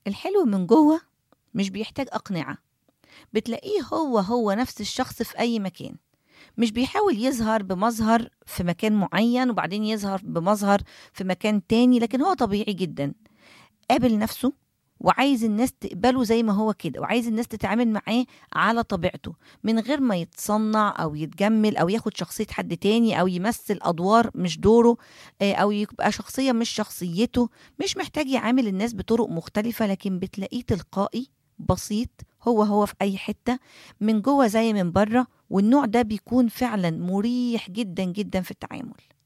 الحلو من جوه مش بيحتاج أقنعة بتلاقيه هو هو نفس الشخص في أي مكان مش بيحاول يظهر بمظهر في مكان معين وبعدين يظهر بمظهر في مكان تاني لكن هو طبيعي جدا قابل نفسه وعايز الناس تقبله زي ما هو كده وعايز الناس تتعامل معاه على طبيعته من غير ما يتصنع او يتجمل او ياخد شخصية حد تاني او يمثل ادوار مش دوره آه، او يبقى شخصية مش شخصيته مش محتاج يعامل الناس بطرق مختلفة لكن بتلاقيه تلقائي بسيط هو هو في اي حتة من جوه زي من بره والنوع ده بيكون فعلا مريح جدا جدا في التعامل